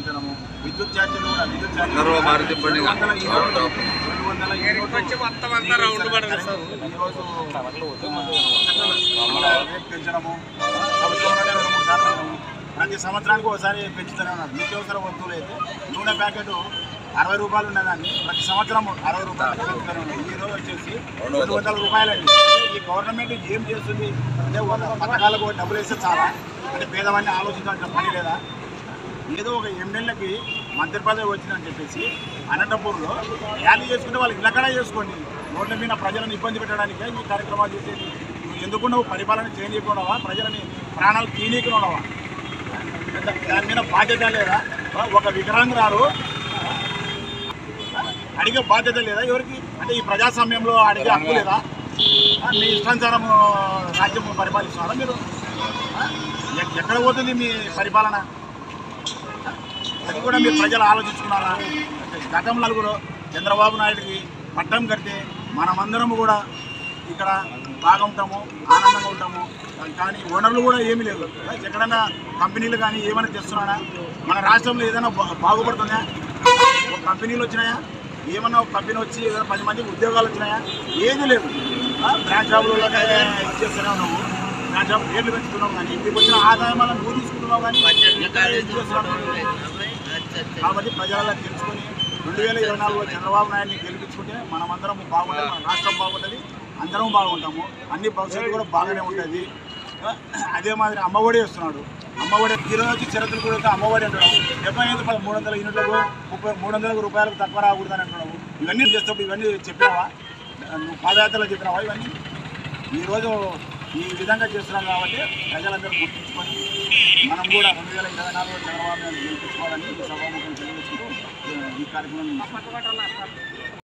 పెంచడము విద్యుత్ ఛార్జీలు కూడా విద్యుత్ అందరూ మారుతి బండి రెండు వందల ఈ రోజు- టాప్. రెండు వందల ఈ రోజు వచ్చి మొత్తం అంతా రౌండ్ పడదు సార్. ఈ రోజు ఆ, రేట్ పెంచడము సంవత్సరంలోనే రెండు మూడు సార్లు పెంచడము. ప్రతి సంవత్సరానికి ఒకసారి పెంచుతూనే ఉన్నారు నిత్యావసర వస్తువులు అయితే నూనె ప్యాకెట్ అరవై రూపాయలు ఉన్నదాన్ని ప్రతి సంవత్సరం అరవై రూపాయలు పెంచుతూనే ఉన్నారు ఈ రోజు వచ్చేసి రెండు వందల రూపాయలండి ఈ గవర్నమెంట్ ఏం చేస్తుంది అంటే ఒక పథకాలకు డబ్బులు వేస్తే చాలా అంటే పేదవాడిని ఆలోచించాల్సిన పని లేదా ఏదో ఒక ఎమ్మెల్యేకి మంత్రి పదవి వచ్చిందని చెప్పేసి అనంతపూర్లో ర్యాలీ చేసుకుంటే వాళ్ళు ఇళ్ళకడ చేసుకోండి రోడ్ల మీద ప్రజలను ఇబ్బంది పెట్టడానికే ఈ కార్యక్రమాలు చేసేది నువ్వు ఎందుకు నువ్వు పరిపాలన చేంజ్ చేయకుండా ప్రజలని ప్రాణాలు తీనీకున్నావా దాని మీద బాధ్యత లేదా ఒక వికలాంగురాలు అడిగే బాధ్యత లేదా ఎవరికి అంటే ఈ ప్రజాస్వామ్యంలో అడిగే హక్కు లేదా ఆ, మీ ఇష్టానుసారం రాజ్యం పరిపాలిస్తున్నారా మీరు ఆ? ఎ- ఎక్కడ పోతుంది మీ పరిపాలన అది కూడా మీరు ప్రజలు ఆలోచించుకున్నారా అంటే గతంలో కూడా చంద్రబాబు నాయుడికి పట్టం కడితే మనమందరం కూడా ఇక్కడ బాగా ఉంటాము ఆనందంగా ఉంటాము కానీ వనరులు కూడా ఏమీ లేవు ఎక్కడైనా కంపెనీలు కానీ ఏమైనా తెస్తున్నాడా మన రాష్ట్రంలో ఏదైనా బా- బాగుపడుతుందా ఒక కంపెనీలు వచ్చినాయా ఏమన్నా ఒక కంపెనీ వచ్చి ఏదైనా పది మందికి ఉద్యోగాలు వచ్చినాయా ఏది లేదు ఆ, బ్రాంచ్ జాబులు ఇచ్చేస్తూనే ఉన్నావు బ్రాంచ్ జాబ్ రేట్లు పెంచుతున్నావు కానీ ఇంటికి వచ్చిన ఆదాయం వల్ల నువ్వు తీసుకుంటున్నావు కానీ ఎక్కడ ఏం చేస్తున్నావు? కాబట్టి ప్రజలలో తెలుసుకొని రెండు వేల ఇరవై నాలుగులో చంద్రబాబు నాయుడిని గెలిపించుకుంటే మనమందరం బాగుంటుంది మన రాష్ట్రం బాగుంటుంది అందరం బాగుంటాము అన్ని భవిష్యత్తు కూడా బాగానే ఉంటుంది అదే మాదిరి అమ్మఒడి వస్తున్నాడు అమ్మఒడి ఈ రోజు షరతులు కూడా అమ్మఒడి అంటున్నావు డెబ్బై ఐదు పది మూడు వందల యూనిట్లకు ముప్పై మూడు వందల రూపాయలకు తక్కువ రాకూడదని అంటున్నావు ఇవన్నీ చేసేటప్పుడు ఇవన్నీ చెప్పినావా నువ్వు పాదయాత్రలో చెప్పినావా ఇవన్నీ ఈరోజు ఈ విధంగా చేస్తున్నాం కాబట్టి ప్రజలందరూ గుర్తించుకొని మనం కూడా రెండు వేల ఇరవై నాలుగులో చంద్రబాబు నాయుడు గెలిపించుకోవాలని ఈ సభాముఖం తెలియజేసుకుంటూ ఈ కార్యక్రమం